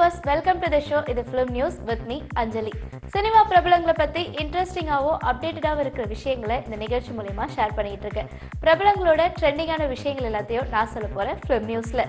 viewers welcome to the show இது film news with me Anjali cinema பிரபலங்களை பத்தி இன்ட்ரெஸ்டிங்காகவும் அப்டேட்டடாகவும் இருக்கிற விஷயங்களை இந்த நிகழ்ச்சி மூலயமா ஷேர் பண்ணிட்டு இருக்கேன் பிரபலங்களோட ட்ரெண்டிங்கான விஷயங்கள் எல்லாத்தையும் நான் சொல்ல போறேன் ஃபிலிம் நியூஸ்ல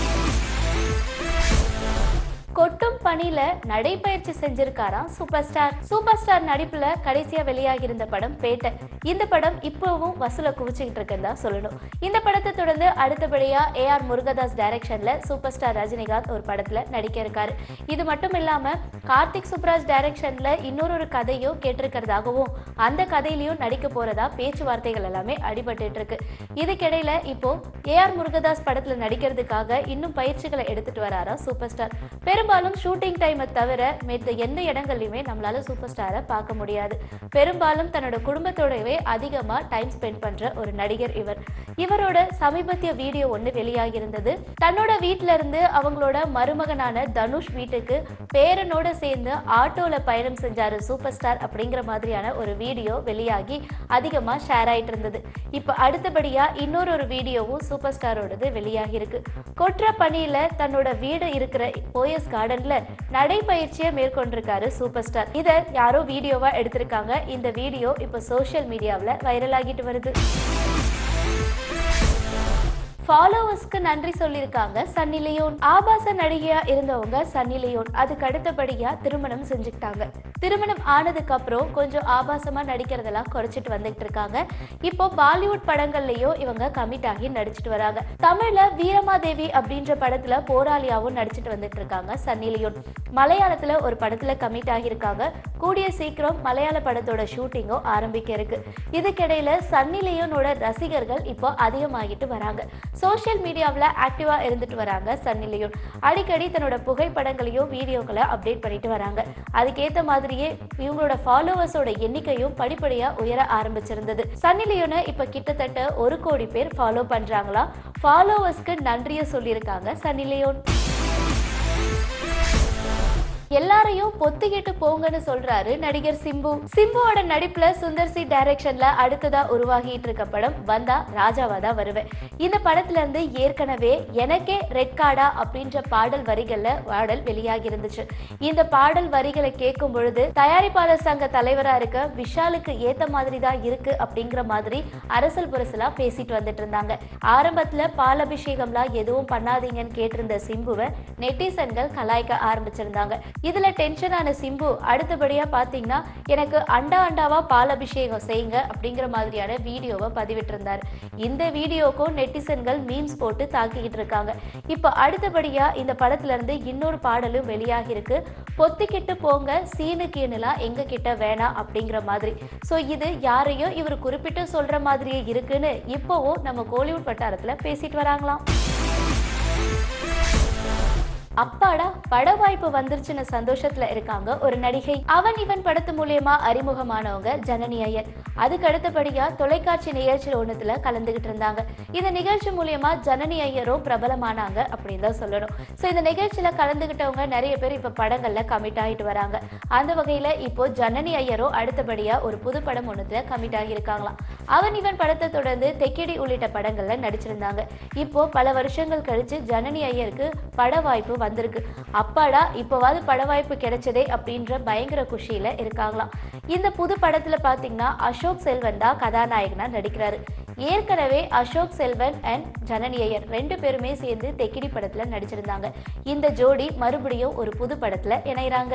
கொட்டும் பணியில நடைப்பயிற்சி செஞ்சிருக்காராம் சூப்பர் ஸ்டார் சூப்பர் ஸ்டார் நடிப்புல கடைசியா வெளியாகி இருந்த படம் பேட்டை இந்த படம் இப்பவும் வசூல குவிச்சுக்கிட்டு இருக்குன்னு தான் சொல்லணும் இந்த படத்தை தொடர்ந்து அடுத்தபடியா ஏ ஆர் முருகதாஸ் டைரக்ஷன்ல சூப்பர் ஸ்டார் ரஜினிகாந்த் ஒரு படத்துல நடிக்க இருக்காரு இது மட்டும் இல்லாம கார்த்திக் சுப்ராஜ் டைரக்ஷன்ல இன்னொரு ஒரு கதையும் கேட்டிருக்கிறதாகவும் அந்த கதையிலயும் நடிக்க போறதா பேச்சுவார்த்தைகள் எல்லாமே அடிபட்டுட்டு இருக்கு இதுக்கிடையில இப்போ ஏ ஆர் முருகதாஸ் படத்துல நடிக்கிறதுக்காக இன்னும் பயிற்சிகளை எடுத்துட்டு வராரா சூப்பர் ஸ்டார் பெரும்பாலும் ஷூட்டிங் டைமை தவிர மற்ற எந்த இடங்கள்லையுமே நம்மளால சூப்பர் ஸ்டாரை பார்க்க முடியாது பெரும்பாலும் தன்னோட குடும்பத்தோடவே அதிகமா டைம் ஸ்பெண்ட் பண்ற ஒரு நடிகர் இவர் இவரோட சமீபத்திய வீடியோ ஒன்று வெளியாகி இருந்தது தன்னோட வீட்ல இருந்து அவங்களோட மருமகனான தனுஷ் வீட்டுக்கு பேரனோட சேர்ந்து ஆட்டோல பயணம் செஞ்சாரு சூப்பர் ஸ்டார் அப்படிங்கிற மாதிரியான ஒரு வீடியோ வெளியாகி அதிகமா ஷேர் ஆயிட்டு இருந்தது இப்போ அடுத்தபடியா இன்னொரு ஒரு வீடியோவும் சூப்பர் ஸ்டாரோடது வெளியாகி இருக்கு கொற்ற பணியில தன்னோட வீடு இருக்கிற ஓஎஸ் கார்டன்ல நடைப்பயிற்சியை மேற்கொண்டிருக்காரு சூப்பர் ஸ்டார் இதை யாரோ வீடியோவா எடுத்திருக்காங்க இந்த வீடியோ இப்போ சோஷியல் மீடியாவில் வைரல் ஆகிட்டு வருது ஃபாலோவர்ஸ்க்கு நன்றி சொல்லியிருக்காங்க சன்னி லியோன் ஆபாச நடிகையா இருந்தவங்க சன்னி லியோன் அதுக்கு அடுத்தபடியா திருமணம் செஞ்சுக்கிட்டாங்க திருமணம் ஆனதுக்கு அப்புறம் கொஞ்சம் ஆபாசமா நடிக்கிறதெல்லாம் குறைச்சிட்டு வந்துட்டு இருக்காங்க இப்போ பாலிவுட் படங்கள்லயும் இவங்க கமிட் ஆகி நடிச்சிட்டு வராங்க தமிழ்ல வீரமாதேவி அப்படின்ற படத்துல போராளியாவும் நடிச்சிட்டு வந்துட்டு இருக்காங்க சன்னி லியோன் மலையாளத்துல ஒரு படத்துல கமிட் ஆகியிருக்காங்க கூடிய சீக்கிரம் மலையாள படத்தோட ஷூட்டிங்கும் ஆரம்பிக்க இருக்கு இதுக்கிடையில சன்னி லியோனோட ரசிகர்கள் இப்போ அதிகமாகிட்டு வராங்க சோஷியல் மீடியாவில் ஆக்டிவாக இருந்துட்டு வராங்க சன்னி லியோன் அடிக்கடி தன்னோட புகைப்படங்களையும் வீடியோக்களை அப்டேட் பண்ணிட்டு வராங்க அதுக்கேற்ற மாதிரியே இவங்களோட ஃபாலோவர்ஸோட எண்ணிக்கையும் படிப்படியாக உயர ஆரம்பிச்சிருந்தது சன்னி லியோனை இப்போ கிட்டத்தட்ட ஒரு கோடி பேர் ஃபாலோ பண்ணுறாங்களா ஃபாலோவர்ஸ்க்கு நன்றியை சொல்லியிருக்காங்க சன்னி லியோன் எல்லாரையும் பொத்திக்கிட்டு போங்கன்னு சொல்றாரு நடிகர் சிம்பு சிம்புவோட நடிப்புல சுந்தர் சி டைரக்ஷன்ல அடுத்ததா உருவாகிட்டு இருக்க படம் வந்தா ராஜாவா தான் வருவேன் இந்த படத்துல இருந்து ஏற்கனவே எனக்கே ரெட் கார்டா அப்படின்ற பாடல் வரிகள்ல பாடல் வெளியாகி இருந்துச்சு இந்த பாடல் வரிகளை கேட்கும் பொழுது தயாரிப்பாளர் சங்க தலைவரா இருக்க விஷாலுக்கு ஏத்த மாதிரி தான் இருக்கு அப்படிங்கிற மாதிரி அரசல் புரசலா பேசிட்டு வந்துட்டு இருந்தாங்க ஆரம்பத்துல பாலபிஷேகம்லாம் எதுவும் பண்ணாதீங்கன்னு கேட்டிருந்த சிம்புவை நெட்டிசன்கள் கலாய்க்க ஆரம்பிச்சிருந்தாங்க இதுல டென்ஷனான சிம்பு அடுத்தபடியா பாத்தீங்கன்னா எனக்கு அண்டா அண்டாவா பால் அபிஷேகம் செய்யுங்க அப்படிங்கிற மாதிரியான வீடியோவை பதிவிட்டிருந்தார் இந்த வீடியோக்கும் நெட்டிசன்கள் மீம்ஸ் போட்டு தாக்கிக்கிட்டு இருக்காங்க இப்போ அடுத்தபடியா இந்த படத்துல இருந்து இன்னொரு பாடலும் வெளியாகி இருக்கு பொத்திக்கிட்டு போங்க சீனு கீனுலாம் எங்க கிட்ட வேணாம் அப்படிங்கிற மாதிரி ஸோ இது யாரையும் இவர் குறிப்பிட்டு சொல்ற மாதிரியே இருக்குன்னு இப்போவும் நம்ம கோலிவுட் வட்டாரத்துல பேசிட்டு வராங்களாம் அப்பாடா பட வாய்ப்பு வந்துருச்சுன்னு சந்தோஷத்துல இருக்காங்க ஒரு நடிகை அவன் இவன் படத்து மூலியமா அறிமுகமானவங்க ஜனனி ஐயர் அதுக்கு அடுத்தபடியா தொலைக்காட்சி நிகழ்ச்சி ஒண்ணுத்துல கலந்துகிட்டு இருந்தாங்க இந்த நிகழ்ச்சி மூலியமா ஜனனி ஐயரும் பிரபலமானாங்க அப்படின்னு தான் சொல்லணும் ஸோ இந்த நிகழ்ச்சியில கலந்துகிட்டவங்க நிறைய பேர் இப்ப படங்கள்ல கமிட் ஆகிட்டு வராங்க அந்த வகையில இப்போ ஜனனி ஐயரும் அடுத்தபடியா ஒரு புது படம் ஒண்ணுத்துல கமிட் ஆகியிருக்காங்களாம் அவன் இவன் படத்தை தொடர்ந்து தெக்கிடி உள்ளிட்ட படங்கள்ல நடிச்சிருந்தாங்க இப்போ பல வருஷங்கள் கழிச்சு ஜனனி ஐயருக்கு பட வாய்ப்பு வந்திருக்கு அப்பாடா இப்போவாது பட வாய்ப்பு கிடைச்சதே அப்படின்ற பயங்கர குஷியில இருக்காங்களாம் இந்த புது படத்துல பாத்தீங்கன்னா அசோக் செல்வன் தான் கதாநாயகனா நடிக்கிறாரு ஏற்கனவே அசோக் செல்வன் அண்ட் ஜனனி ஐயர் ரெண்டு பேருமே சேர்ந்து தெக்கிடி படத்துல நடிச்சிருந்தாங்க இந்த ஜோடி மறுபடியும் ஒரு புது படத்துல இணையறாங்க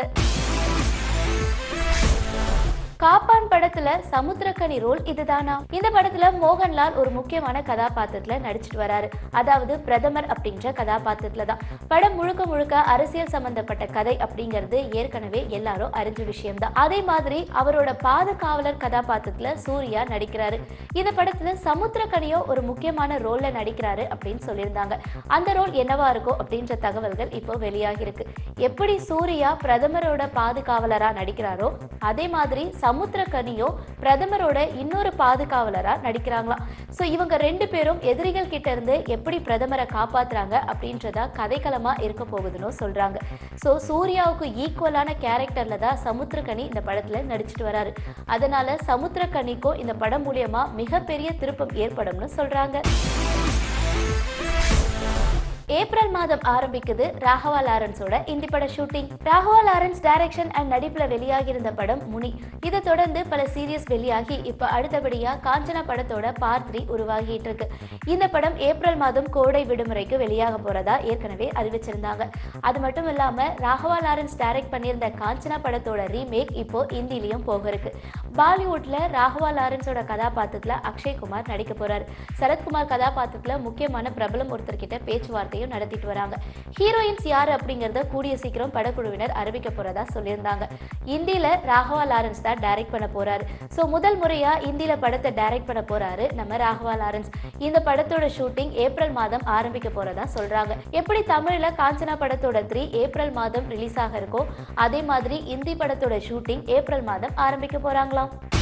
காப்பான் படத்துல சமுத்திரக்கனி ரோல் இதுதானா இந்த படத்துல மோகன்லால் ஒரு முக்கியமான கதாபாத்திரத்துல நடிச்சிட்டு வராரு அதாவது பிரதமர் அப்படின்ற கதாபாத்திரத்துல தான் படம் முழுக்க முழுக்க அரசியல் சம்பந்தப்பட்ட கதை அப்படிங்கிறது ஏற்கனவே எல்லாரும் அறிஞ்ச விஷயம்தான் அதே மாதிரி அவரோட பாதுகாவலர் கதாபாத்திரத்துல சூர்யா நடிக்கிறாரு இந்த படத்துல சமுத்திரக்கனியோ ஒரு முக்கியமான ரோல்ல நடிக்கிறாரு அப்படின்னு சொல்லியிருந்தாங்க அந்த ரோல் என்னவா இருக்கும் அப்படின்ற தகவல்கள் இப்போ வெளியாகி இருக்கு எப்படி சூர்யா பிரதமரோட பாதுகாவலரா நடிக்கிறாரோ அதே மாதிரி சமுத்திரக்கனியோ பிரதமரோட இன்னொரு பாதுகாவலரா நடிக்கிறாங்களாம் ஸோ இவங்க ரெண்டு பேரும் எதிரிகள் கிட்ட இருந்து எப்படி பிரதமரை காப்பாத்துறாங்க அப்படின்றதா கதைக்களமா இருக்க போகுதுன்னு சொல்றாங்க ஸோ சூர்யாவுக்கு ஈக்குவலான கேரக்டர்ல தான் சமுத்திரக்கனி இந்த படத்துல நடிச்சிட்டு வராரு அதனால சமுத்திரக்கனிக்கும் இந்த படம் மூலியமா மிகப்பெரிய திருப்பம் ஏற்படும்னு சொல்றாங்க ஏப்ரல் மாதம் ஆரம்பிக்குது ராகவா லாரன்ஸோட இந்தி பட shooting Raghava Lawrence direction and நடிப்புல வெளியாகி இருந்த படம் முனி இதை தொடர்ந்து பல சீரியஸ் வெளியாகி இப்ப அடுத்தபடியா காஞ்சனா படத்தோட பார்ட் த்ரீ உருவாகிட்டு இருக்கு இந்த படம் ஏப்ரல் மாதம் கோடை விடுமுறைக்கு வெளியாக போறதா ஏற்கனவே அறிவிச்சிருந்தாங்க அது மட்டும் இல்லாம ராகவா லாரன்ஸ் டைரக்ட் பண்ணியிருந்த காஞ்சனா படத்தோட ரீமேக் இப்போ இந்திலையும் போக இருக்கு பாலிவுட்ல ராகவா லாரன்ஸோட கதாபாத்திரத்துல அக்ஷய்குமார் நடிக்க போறாரு சரத்குமார் கதாபாத்திரத்துல முக்கியமான பிரபலம் ஒருத்தர்கிட்ட பேச்சுவார்த்தையும் நடத்திட்டு வராங்க ஹீரோயின்ஸ் யாரு அப்படிங்கறத கூடிய சீக்கிரம் படக்குழுவினர் அறிவிக்க போறதா சொல்லியிருந்தாங்க இந்தியில ராகவா லாரன்ஸ் தான் டைரக்ட் பண்ண போறாரு சோ முதல் முறையா இந்தியில படத்தை டைரக்ட் பண்ண போறாரு நம்ம ராகவா லாரன்ஸ் இந்த படத்தோட ஷூட்டிங் ஏப்ரல் மாதம் ஆரம்பிக்க போறதா சொல்றாங்க எப்படி தமிழ்ல காஞ்சனா படத்தோட த்ரீ ஏப்ரல் மாதம் ரிலீஸ் ஆக இருக்கோ அதே மாதிரி இந்தி படத்தோட ஷூட்டிங் ஏப்ரல் மாதம் ஆரம்பிக்க போறாங்களாம்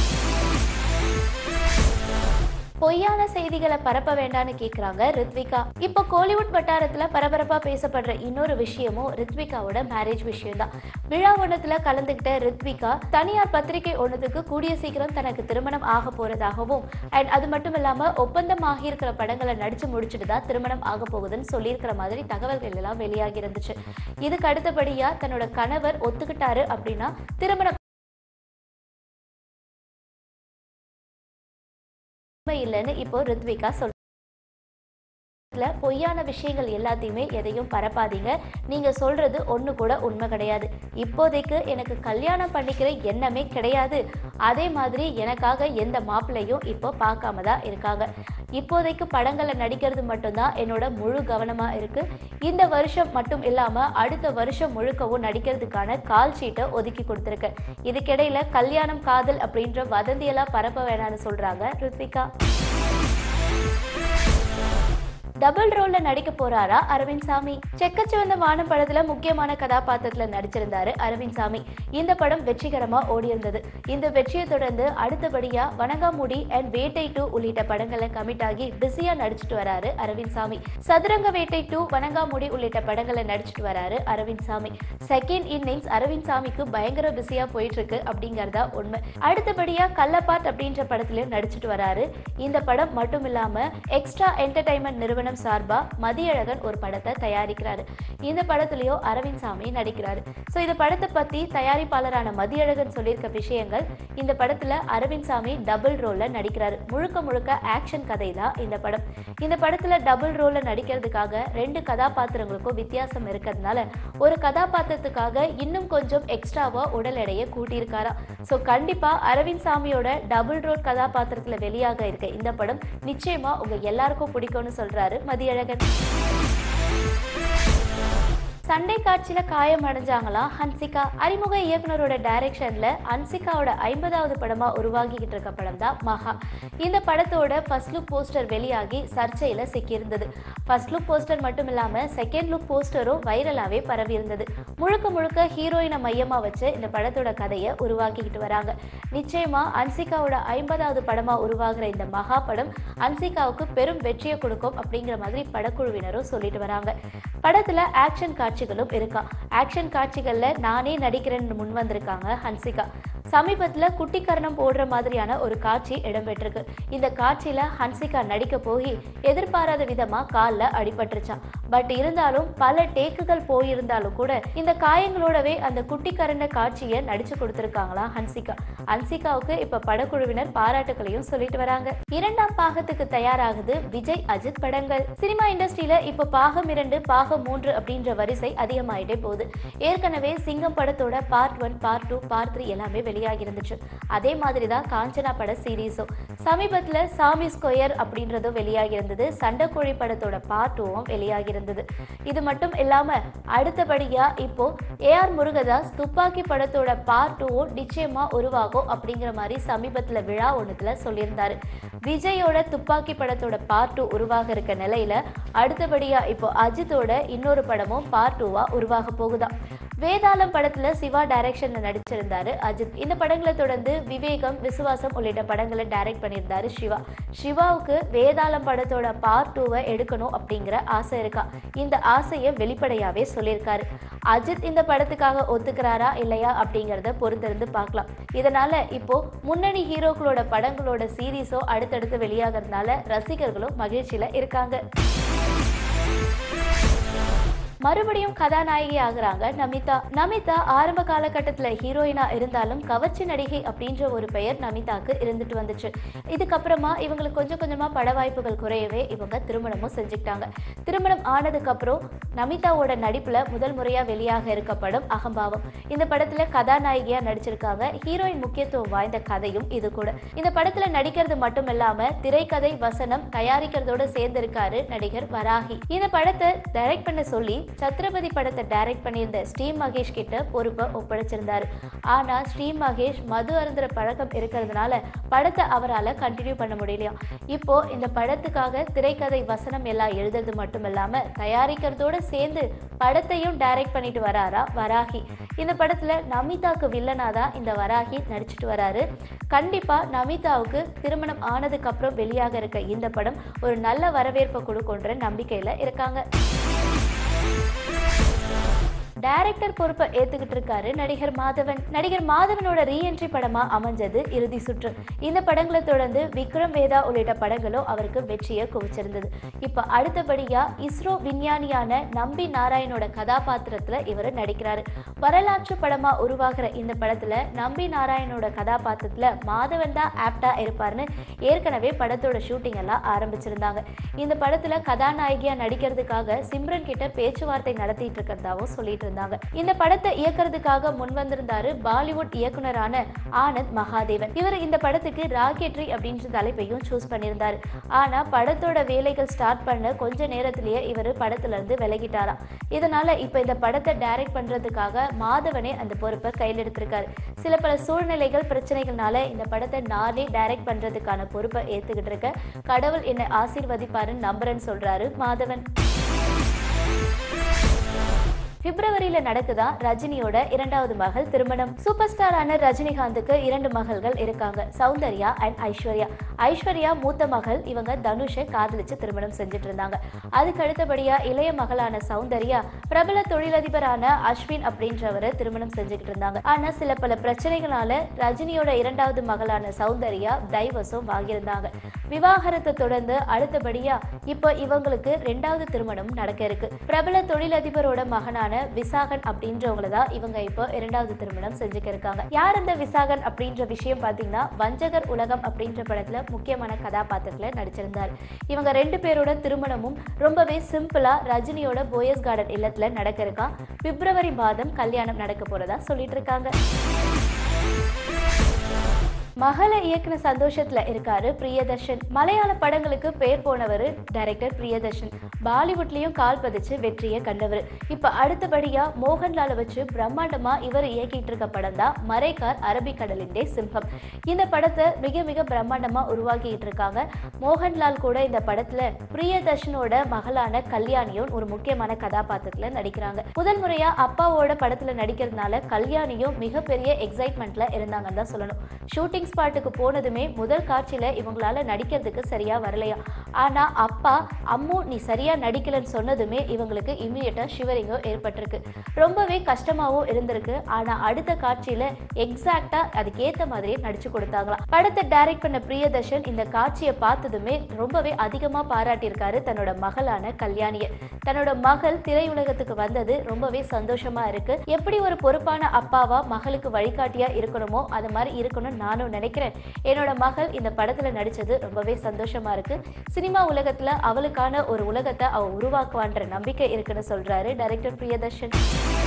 பொய்யான செய்திகளை பரப்ப வேண்டாம்னு கேக்குறாங்க ரித்விகா இப்போ கோலிவுட் வட்டாரத்துல பரபரப்பா பேசப்படுற இன்னொரு விஷயமும் ரித்விகாவோட மேரேஜ் விஷயம் தான் விழா ஒண்ணத்துல கலந்துகிட்ட ரித்விகா தனியார் பத்திரிகை ஒண்ணுத்துக்கு கூடிய சீக்கிரம் தனக்கு திருமணம் ஆக போறதாகவும் அண்ட் அது மட்டும் இல்லாம ஒப்பந்தம் ஆகியிருக்கிற படங்களை நடிச்சு முடிச்சுட்டு தான் திருமணம் ஆக போகுதுன்னு சொல்லியிருக்கிற மாதிரி தகவல்கள் எல்லாம் வெளியாகி இருந்துச்சு இதுக்கு அடுத்தபடியா தன்னோட கணவர் ஒத்துக்கிட்டாரு அப்படின்னா திருமணம் உண்மை இல்லைன்னு இப்போ ரித்விகா சொல் பொய்யான விஷயங்கள் எல்லாத்தையுமே எதையும் பரப்பாதீங்க நீங்க சொல்றது ஒண்ணு கூட உண்மை கிடையாது இப்போதைக்கு எனக்கு கல்யாணம் பண்ணிக்கிற எண்ணமே கிடையாது அதே மாதிரி எனக்காக எந்த மாப்பிள்ளையும் இப்போ பார்க்காம தான் இருக்காங்க இப்போதைக்கு படங்களை நடிக்கிறது மட்டும்தான் என்னோட முழு கவனமா இருக்கு இந்த வருஷம் மட்டும் இல்லாம அடுத்த வருஷம் முழுக்கவும் நடிக்கிறதுக்கான கால் ஷீட்டை ஒதுக்கி கொடுத்துருக்கேன் இதுக்கிடையில கல்யாணம் காதல் அப்படின்ற வதந்தியெல்லாம் பரப்ப வேணாம்னு சொல்றாங்க ரித்விகா டபுள் ரோல்ல நடிக்க போறாரா அரவிந்த் சாமி செக்கச்சிவந்த வானம் படத்துல முக்கியமான கதாபாத்திரத்துல நடிச்சிருந்தாரு அரவிந்த் சாமி இந்த படம் வெற்றிகரமா ஓடி இருந்தது இந்த வெற்றியை தொடர்ந்து அடுத்தபடியா வணங்காமுடி அண்ட் வேட்டை டூ உள்ளிட்ட படங்களை கமிட் ஆகி பிஸியா நடிச்சிட்டு வராரு அரவிந்த் சாமி சதுரங்க வேட்டை டூ வணங்காமுடி உள்ளிட்ட படங்களை நடிச்சிட்டு வராரு அரவிந்த் சாமி செகண்ட் இன்னிங்ஸ் அரவிந்த் சாமிக்கு பயங்கர பிஸியா போயிட்டு இருக்கு அப்படிங்கறதா உண்மை அடுத்தபடியா கள்ளப்பாட் அப்படின்ற படத்திலயும் நடிச்சிட்டு வராரு இந்த படம் மட்டும் இல்லாம எக்ஸ்ட்ரா என்டர்டைன்மெண்ட் நிறுவனம் சார்பா மதியழகன் ஒரு படத்தை தயாரிக்கிறாரு இந்த படத்துலயும் அரவிந்த் சாமி நடிக்கிறாரு ஸோ இந்த படத்தை பத்தி தயாரிப்பாளரான மதியழகன் சொல்லியிருக்க விஷயங்கள் இந்த படத்துல அரவிந்த் சாமி டபுள் ரோல்ல நடிக்கிறாரு முழுக்க முழுக்க ஆக்ஷன் கதை தான் இந்த படம் இந்த படத்துல டபுள் ரோல்ல நடிக்கிறதுக்காக ரெண்டு கதாபாத்திரங்களுக்கும் வித்தியாசம் இருக்கிறதுனால ஒரு கதாபாத்திரத்துக்காக இன்னும் கொஞ்சம் எக்ஸ்ட்ராவா உடல் எடையை கூட்டியிருக்காராம் ஸோ கண்டிப்பா அரவிந்த் சாமியோட டபுள் ரோல் கதாபாத்திரத்துல வெளியாக இருக்க இந்த படம் நிச்சயமா உங்க எல்லாருக்கும் பிடிக்கும்னு சொல்றாரு மதியழகன் சண்டை காட்சியில காயம் அடைஞ்சாங்களாம் ஹன்சிகா அறிமுக இயக்குனரோட டைரக்ஷன்ல ஹன்சிகாவோட ஐம்பதாவது படமா உருவாகிக்கிட்டு இருக்க படம் தான் மகா இந்த படத்தோட ஃபர்ஸ்ட் லுக் போஸ்டர் வெளியாகி சர்ச்சையில சிக்கியிருந்தது ஃபர்ஸ்ட் லுக் போஸ்டர் மட்டும் இல்லாம செகண்ட் லுக் போஸ்டரும் வைரலாவே பரவி இருந்தது முழுக்க முழுக்க ஹீரோயினை மையமா வச்சு இந்த படத்தோட கதையை உருவாக்கிக்கிட்டு வராங்க நிச்சயமா ஹன்சிகாவோட ஐம்பதாவது படமா உருவாகிற இந்த மகா படம் ஹன்சிகாவுக்கு பெரும் வெற்றியை கொடுக்கும் அப்படிங்கிற மாதிரி படக்குழுவினரும் சொல்லிட்டு வராங்க படத்துல ஆக்ஷன் காட்சிகளும் இருக்கா ஆக்ஷன் காட்சிகள்ல நானே நடிக்கிறேன்னு முன் வந்திருக்காங்க ஹன்சிகா சமீபத்துல குட்டிக்கரணம் போடுற மாதிரியான ஒரு காட்சி இடம்பெற்றிருக்கு இந்த காட்சியில ஹன்சிகா நடிக்க போய் எதிர்பாராத விதமா கால்ல அடிபட்டுருச்சான் பட் இருந்தாலும் பல டேக்குகள் போயிருந்தாலும் கூட இந்த காயங்களோடவே அந்த குட்டிக்கரண்ட காட்சியை நடிச்சு கொடுத்திருக்காங்களா ஹன்சிகா ஹன்சிகாவுக்கு இப்ப படக்குழுவினர் பாராட்டுகளையும் சொல்லிட்டு வராங்க இரண்டாம் பாகத்துக்கு தயாராகுது விஜய் அஜித் படங்கள் சினிமா இண்டஸ்ட்ரியில இப்ப பாகம் இரண்டு பாகம் மூன்று அப்படின்ற வரிசை அதிகமாயிட்டே போகுது ஏற்கனவே சிங்கம் படத்தோட part one part two part three எல்லாமே வெளியாகி இருந்துச்சு அதே மாதிரி தான் காஞ்சனா பட சீரீஸும் சமீபத்துல சாமி ஸ்கொயர் அப்படின்றதும் வெளியாகி இருந்தது சண்டைக்கோழி படத்தோட பார்ட் டூவும் வெளியாகி இருந்தது இது மட்டும் இல்லாம அடுத்தபடியா இப்போ ஏஆர் முருகதாஸ் துப்பாக்கி படத்தோட பார்ட் டூவும் நிச்சயமா உருவாகும் அப்படிங்கிற மாதிரி சமீபத்துல விழா ஒண்ணுத்துல சொல்லியிருந்தாரு விஜயோட துப்பாக்கி படத்தோட பார்ட் டூ உருவாக இருக்க நிலையில அடுத்தபடியா இப்போ அஜித்தோட இன்னொரு படமும் பார்ட் டூவா உருவாக போகுதாம் வேதாளம் படத்துல சிவா டைரக்ஷன்ல நடிச்சிருந்தாரு அஜித் இந்த படங்களை தொடர்ந்து விவேகம் விசுவாசம் உள்ளிட்ட படங்களை டைரக்ட் பண்ணியிருந்தாரு சிவா சிவாவுக்கு வேதாளம் படத்தோட பார்ட் டூவை எடுக்கணும் அப்படிங்கிற ஆசை இருக்கா இந்த ஆசையை வெளிப்படையாவே சொல்லியிருக்காரு அஜித் இந்த படத்துக்காக ஒத்துக்கிறாரா இல்லையா அப்படிங்கிறத பொறுத்திருந்து பார்க்கலாம் இதனால இப்போ முன்னணி ஹீரோக்களோட படங்களோட சீரீஸோ அடுத்தடுத்து வெளியாகிறதுனால ரசிகர்களும் மகிழ்ச்சியில இருக்காங்க மறுபடியும் கதாநாயகி ஆகுறாங்க நமிதா நமிதா ஆரம்ப காலகட்டத்துல ஹீரோயினா இருந்தாலும் கவர்ச்சி நடிகை அப்படின்ற ஒரு பெயர் நமிதாக்கு இருந்துட்டு வந்துச்சு இதுக்கப்புறமா இவங்களுக்கு கொஞ்சம் கொஞ்சமா பட வாய்ப்புகள் குறையவே இவங்க திருமணமும் செஞ்சுக்கிட்டாங்க திருமணம் ஆனதுக்கு அப்புறம் நமிதாவோட நடிப்புல முதல் முறையா வெளியாக இருக்க படம் அகம்பாவம் இந்த படத்துல கதாநாயகியா நடிச்சிருக்காங்க ஹீரோயின் முக்கியத்துவம் வாய்ந்த கதையும் இது கூட இந்த படத்துல நடிக்கிறது மட்டும் இல்லாம திரைக்கதை வசனம் தயாரிக்கிறதோட சேர்ந்து இருக்காரு நடிகர் வராகி இந்த படத்தை டைரக்ட் பண்ண சொல்லி சத்ரபதி படத்தை டைரக்ட் பண்ணியிருந்த ஸ்ரீ மகேஷ் கிட்ட பொறுப்பை ஒப்படைச்சிருந்தாரு ஆனா ஸ்ரீ மகேஷ் மது அருந்துற பழக்கம் இருக்கிறதுனால படத்தை அவரால் கண்டினியூ பண்ண முடியலையா இப்போ இந்த படத்துக்காக திரைக்கதை வசனம் எல்லாம் எழுதுறது மட்டும் இல்லாம தயாரிக்கிறதோட சேர்ந்து படத்தையும் டைரக்ட் பண்ணிட்டு வராரா வராகி இந்த படத்துல நமிதாக்கு வில்லனா தான் இந்த வராகி நடிச்சிட்டு வராரு கண்டிப்பா நமிதாவுக்கு திருமணம் ஆனதுக்கு அப்புறம் வெளியாக இருக்க இந்த படம் ஒரு நல்ல வரவேற்பை கொடுக்குன்ற நம்பிக்கையில இருக்காங்க டைரக்டர் பொறுப்பை ஏத்துக்கிட்டு இருக்காரு நடிகர் மாதவன் நடிகர் மாதவனோட ரீஎன்ட்ரி படமா அமைஞ்சது இறுதி சுற்று இந்த படங்களை தொடர்ந்து விக்ரம் வேதா உள்ளிட்ட படங்களும் அவருக்கு வெற்றியை குவிச்சிருந்தது இப்ப அடுத்தபடியா இஸ்ரோ விஞ்ஞானியான நம்பி நாராயணோட கதாபாத்திரத்துல இவர் நடிக்கிறாரு வரலாற்று படமா உருவாகிற இந்த படத்துல நம்பி நாராயணோட கதாபாத்திரத்துல மாதவன் தான் ஆப்டா இருப்பாருன்னு ஏற்கனவே படத்தோட ஷூட்டிங் எல்லாம் ஆரம்பிச்சிருந்தாங்க இந்த படத்துல கதாநாயகியா நடிக்கிறதுக்காக சிம்ரன் கிட்ட பேச்சுவார்த்தை நடத்திட்டு இருக்கிறதாவும் சொல்லிட்டு இருந்தாங்க இந்த படத்தை இயக்குறதுக்காக முன் வந்திருந்தாரு பாலிவுட் இயக்குனரான ஆனந்த் மகாதேவன் இவர் இந்த படத்துக்கு ராக்கெட்ரி அப்படின்ற தலைப்பையும் சூஸ் பண்ணியிருந்தாரு ஆனா படத்தோட வேலைகள் ஸ்டார்ட் பண்ண கொஞ்ச நேரத்திலேயே இவர் படத்துல இருந்து விலகிட்டாராம் இதனால இப்ப இந்த படத்தை டைரக்ட் பண்றதுக்காக மாதவனே அந்த பொறுப்பை கையில் எடுத்திருக்காரு சில பல சூழ்நிலைகள் பிரச்சனைகள்னால இந்த படத்தை நானே டைரக்ட் பண்றதுக்கான பொறுப்பை ஏத்துக்கிட்டு இருக்க கடவுள் என்னை ஆசீர்வதிப்பாருன்னு நம்புறேன்னு சொல்றாரு மாதவன் பிப்ரவரியில நடக்குதா ரஜினியோட இரண்டாவது மகள் திருமணம் சூப்பர் ஸ்டாரான ரஜினிகாந்துக்கு இரண்டு மகள்கள் இருக்காங்க சௌந்தர்யா அண்ட் ஐஸ்வர்யா ஐஸ்வர்யா மூத்த மகள் இவங்க தனுஷை காதலிச்சு திருமணம் செஞ்சுட்டு இருந்தாங்க அதுக்கு அடுத்தபடியா இளைய மகளான சௌந்தர்யா பிரபல தொழிலதிபரான அஸ்வின் அப்படின்றவரை திருமணம் செஞ்சுக்கிட்டு இருந்தாங்க ஆனா சில பல பிரச்சனைகளால ரஜினியோட இரண்டாவது மகளான சௌந்தர்யா டைவர்ஸும் வாங்கியிருந்தாங்க விவாகரத்தை தொடர்ந்து அடுத்தபடியா இப்போ இவங்களுக்கு ரெண்டாவது திருமணம் நடக்க இருக்கு பிரபல தொழிலதிபரோட மகனான விசாகன் அப்படின்றவங்கள தான் இவங்க இப்போ இரண்டாவது திருமணம் செஞ்சுக்க இருக்காங்க யார் இந்த விசாகன் அப்படின்ற விஷயம் பார்த்தீங்கன்னா வஞ்சகர் உலகம் அப்படின்ற படத்துல முக்கியமான கதாபாத்திரத்துல நடிச்சிருந்தார் இவங்க ரெண்டு பேரோட திருமணமும் ரொம்பவே சிம்பிளா ரஜினியோட போயஸ் கார்டன் இல்லத்துல நடக்க இருக்கா பிப்ரவரி மாதம் கல்யாணம் நடக்க போறதா சொல்லிட்டு இருக்காங்க மகளை இயக்குன சந்தோஷத்துல இருக்காரு பிரியதர்ஷன் மலையாள படங்களுக்கு பேர் போனவர் டைரக்டர் பிரியதர்ஷன் பாலிவுட்லயும் கால் பதிச்சு வெற்றியை கண்டவர் இப்ப அடுத்தபடியா மோகன்லாலை வச்சு பிரம்மாண்டமா இவர் இயக்கிட்டு இருக்க படம் தான் மறைக்கார் அரபிக்கடலின் சிம்பம் இந்த படத்தை மிக மிக பிரம்மாண்டமா உருவாக்கிட்டு இருக்காங்க மோகன்லால் கூட இந்த படத்துல பிரியதர்ஷனோட மகளான கல்யாணியும் ஒரு முக்கியமான கதாபாத்திரத்துல நடிக்கிறாங்க முதல் முறையா அப்பாவோட படத்துல நடிக்கிறதுனால கல்யாணியும் மிகப்பெரிய எக்ஸைட்மெண்ட்ல இருந்தாங்கன்னு தான் சொல்லணும் ஷூட்டிங் ஸ்பாட்டுக்கு போனதுமே முதல் காட்சியில இவங்களால நடிக்கிறதுக்கு சரியா வரலையா ஆனா அப்பா அம்மு நீ சரியா நடிக்கலன்னு சொன்னதுமே இவங்களுக்கு இம்மிடியட்டா ஷிவரிங்கோ ஏற்பட்டிருக்கு ரொம்பவே கஷ்டமாவும் இருந்திருக்கு ஆனா அடுத்த காட்சியில எக்ஸாக்டா அதுக்கேத்த மாதிரியே நடிச்சு கொடுத்தாங்களாம் படத்தை டைரக்ட் பண்ண பிரியதர்ஷன் இந்த காட்சியை பார்த்ததுமே ரொம்பவே அதிகமா பாராட்டியிருக்காரு தன்னோட மகளான கல்யாணிய தன்னோட மகள் திரையுலகத்துக்கு வந்தது ரொம்பவே சந்தோஷமா இருக்கு எப்படி ஒரு பொறுப்பான அப்பாவா மகளுக்கு வழிகாட்டியா இருக்கணுமோ அது மாதிரி இருக்கணும்னு நானும் நினைக்கிறேன் என்னோட மகள் இந்த படத்துல நடிச்சது ரொம்பவே சந்தோஷமா இருக்கு சினிமா உலகத்துல அவளுக்கான ஒரு உலகத்தை அவ உருவாக்குவான்ற நம்பிக்கை இருக்குன்னு சொல்றாரு டைரக்டர் பிரியதர்ஷன்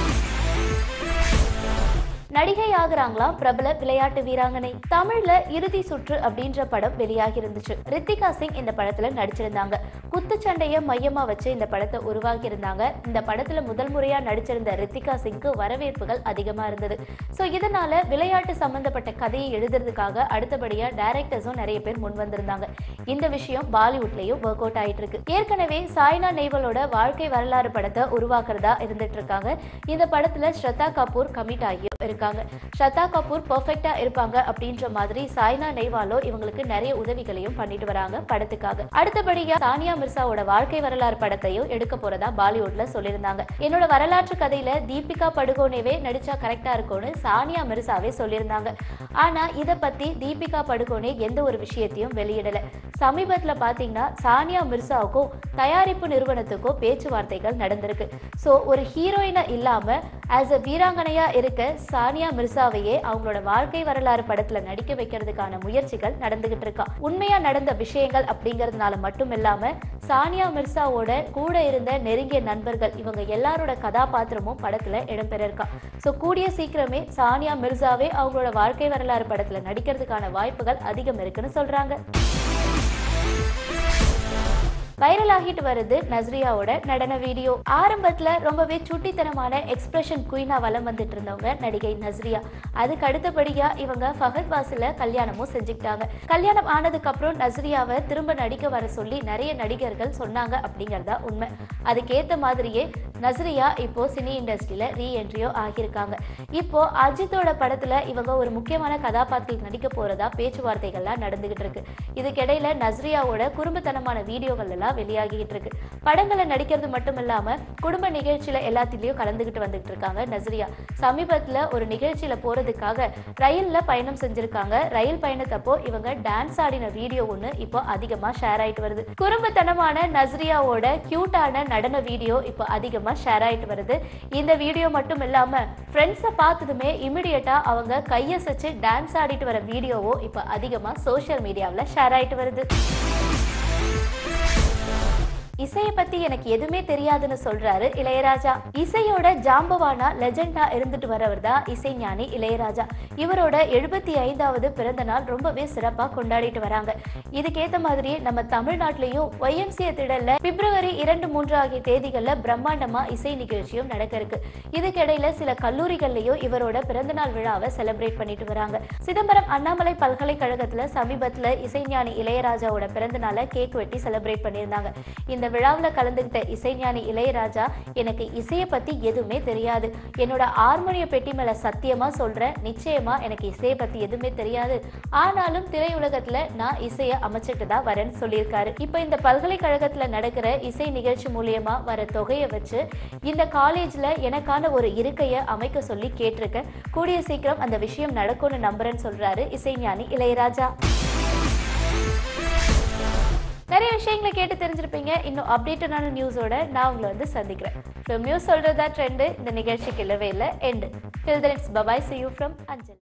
நடிகை ஆகுறாங்களாம் பிரபல விளையாட்டு வீராங்கனை தமிழ்ல இறுதி சுற்று அப்படின்ற படம் வெளியாகி இருந்துச்சு ரித்திகா சிங் இந்த படத்துல நடிச்சிருந்தாங்க குத்துச்சண்டைய மையமா வச்சு இந்த படத்தை உருவாக்கி இருந்தாங்க இந்த படத்துல முதல் முறையா நடிச்சிருந்த ரித்திகா சிங்க்கு வரவேற்புகள் அதிகமா இருந்தது ஸோ இதனால விளையாட்டு சம்பந்தப்பட்ட கதையை எழுதுறதுக்காக அடுத்தபடியா டைரக்டர்ஸும் நிறைய பேர் முன் வந்திருந்தாங்க இந்த விஷயம் பாலிவுட்லயும் ஒர்க் அவுட் ஆயிட்டு இருக்கு ஏற்கனவே சாய்னா நேவலோட வாழ்க்கை வரலாறு படத்தை உருவாக்குறதா இருந்துட்டு இருக்காங்க இந்த படத்துல ஸ்ரத்தா கபூர் கமிட் ஆகியும் இருக்காங்க சொல்லியிருக்காங்க ஸ்ரத்தா கபூர் பெர்ஃபெக்டா இருப்பாங்க அப்படின்ற மாதிரி சாய்னா நெய்வாலோ இவங்களுக்கு நிறைய உதவிகளையும் பண்ணிட்டு வராங்க படத்துக்காக அடுத்தபடியா சானியா மிர்சாவோட வாழ்க்கை வரலாறு படத்தையும் எடுக்க போறதா பாலிவுட்ல சொல்லியிருந்தாங்க என்னோட வரலாற்று கதையில தீபிகா படுகோனேவே நடிச்சா கரெக்டா இருக்கும்னு சானியா மிர்சாவே சொல்லியிருந்தாங்க ஆனா இத பத்தி தீபிகா படுகோனே எந்த ஒரு விஷயத்தையும் வெளியிடல சமீபத்துல பாத்தீங்கன்னா சானியா மிர்சாவுக்கும் தயாரிப்பு நிறுவனத்துக்கும் பேச்சுவார்த்தைகள் நடந்திருக்கு ஸோ ஒரு ஹீரோயினா இல்லாம ஆஸ் அ வீராங்கனையா இருக்க சானியா மிர்சாவையே அவங்களோட வாழ்க்கை வரலாறு படத்துல நடிக்க வைக்கிறதுக்கான முயற்சிகள் நடந்துகிட்டு இருக்கா உண்மையா நடந்த விஷயங்கள் அப்படிங்கறதுனால மட்டும் இல்லாம சானியா மிர்சாவோட கூட இருந்த நெருங்கிய நண்பர்கள் இவங்க எல்லாரோட கதாபாத்திரமும் படத்துல இடம்பெற இருக்கா ஸோ கூடிய சீக்கிரமே சானியா மிர்சாவே அவங்களோட வாழ்க்கை வரலாறு படத்துல நடிக்கிறதுக்கான வாய்ப்புகள் அதிகம் இருக்குன்னு சொல்றாங்க வைரல் ஆகிட்டு வருது நஸ்ரியாவோட நடன வீடியோ ஆரம்பத்துல ரொம்பவே சுட்டித்தனமான எக்ஸ்பிரஷன் குயினா வலம் வந்துட்டு இருந்தவங்க நடிகை நஸ்ரியா அதுக்கு அடுத்தபடியா இவங்க ஃபஹத் வாசில கல்யாணமும் செஞ்சுக்கிட்டாங்க கல்யாணம் ஆனதுக்கு அப்புறம் நஸ்ரியாவை திரும்ப நடிக்க வர சொல்லி நிறைய நடிகர்கள் சொன்னாங்க அப்படிங்கறதா உண்மை அதுக்கேத்த மாதிரியே நஸ்ரியா இப்போ சினி இண்டஸ்ட்ரியில ரீ என்ட்ரியோ ஆகியிருக்காங்க இப்போ அஜித்தோட படத்துல இவங்க ஒரு முக்கியமான கதாபாத்திரத்தில் நடிக்க போறதா பேச்சுவார்த்தைகள்லாம் நடந்துகிட்டு இருக்கு இதுக்கிடையில நஸ்ரியாவோட குறும்புத்தனமான வீடியோகள் எல்லாம் வெளியாகிட்டு இருக்கு படங்களை நடிக்கிறது மட்டும் இல்லாம குடும்ப நிகழ்ச்சியில எல்லாத்திலயும் கலந்துகிட்டு வந்துட்டு இருக்காங்க நஸ்ரியா சமீபத்துல ஒரு நிகழ்ச்சியில போறதுக்காக ரயில்ல பயணம் செஞ்சிருக்காங்க ரயில் பயணத்தப்போ இவங்க டான்ஸ் ஆடின வீடியோ ஒண்ணு இப்போ அதிகமா ஷேர் ஆயிட்டு வருது குறும்புத்தனமான நஸ்ரியாவோட கியூட்டான நடன வீடியோ இப்போ அதிகமா ஷேர் ஆயிட்டு வருது இந்த வீடியோ மட்டும் இல்லாம ஃப்ரெண்ட்ஸை பார்த்ததுமே இமிடியட்டா அவங்க கையசைச்சு டான்ஸ் ஆடிட்டு வர வீடியோவோ இப்போ அதிகமா சோஷியல் மீடியாவில் ஷேர் ஆயிட்டு வருது இசையை பத்தி எனக்கு எதுவுமே தெரியாதுன்னு சொல்றாரு இளையராஜா இசையோட ஜாம்பவானா லெஜெண்டா இருந்துட்டு வரவர் தான் இசைஞானி இளையராஜா இவரோட எழுபத்தி ஐந்தாவது பிறந்த நாள் ரொம்பவே சிறப்பா கொண்டாடிட்டு வராங்க இதுக்கேத்த மாதிரியே நம்ம தமிழ்நாட்டிலையும் ஒய்எம்சிஏ திடல்ல பிப்ரவரி இரண்டு மூன்று ஆகிய தேதிகள்ல பிரம்மாண்டமா இசை நிகழ்ச்சியும் நடக்க இருக்கு இதுக்கிடையில சில கல்லூரிகள்லயும் இவரோட பிறந்தநாள் விழாவை செலிப்ரேட் பண்ணிட்டு வராங்க சிதம்பரம் அண்ணாமலை பல்கலைக்கழகத்துல சமீபத்துல இசைஞானி இளையராஜாவோட பிறந்த நாளை கேக் வெட்டி செலிப்ரேட் பண்ணியிருந்தாங்க இந்த விழாவில் கலந்துக்கிட்ட இசைஞானி இளையராஜா எனக்கு இசையை பத்தி எதுவுமே தெரியாது என்னோட ஹார்மோனிய பெட்டி மேல சத்தியமா சொல்றேன் நிச்சயமா எனக்கு இசையை பத்தி எதுவுமே தெரியாது ஆனாலும் திரையுலகத்துல நான் இசையை அமைச்சிட்டு தான் வரேன்னு சொல்லியிருக்காரு இப்போ இந்த பல்கலைக்கழகத்துல நடக்கிற இசை நிகழ்ச்சி மூலியமா வர தொகையை வச்சு இந்த காலேஜ்ல எனக்கான ஒரு இருக்கையை அமைக்க சொல்லி கேட்டிருக்கேன் கூடிய சீக்கிரம் அந்த விஷயம் நடக்கும்னு நம்புறேன்னு சொல்றாரு இசைஞானி இளையராஜா நிறைய விஷயங்களை கேட்டு தெரிஞ்சிருப்பீங்க இன்னும் அப்டேட்டடான நியூஸோட நான் உங்களை வந்து சந்திக்கிறேன் ஸோ நியூஸ் சொல்றதா ட்ரெண்டு இந்த நிகழ்ச்சிக்கு இல்லவே இல்லை end till then it's bye bye see you from அஞ்சல்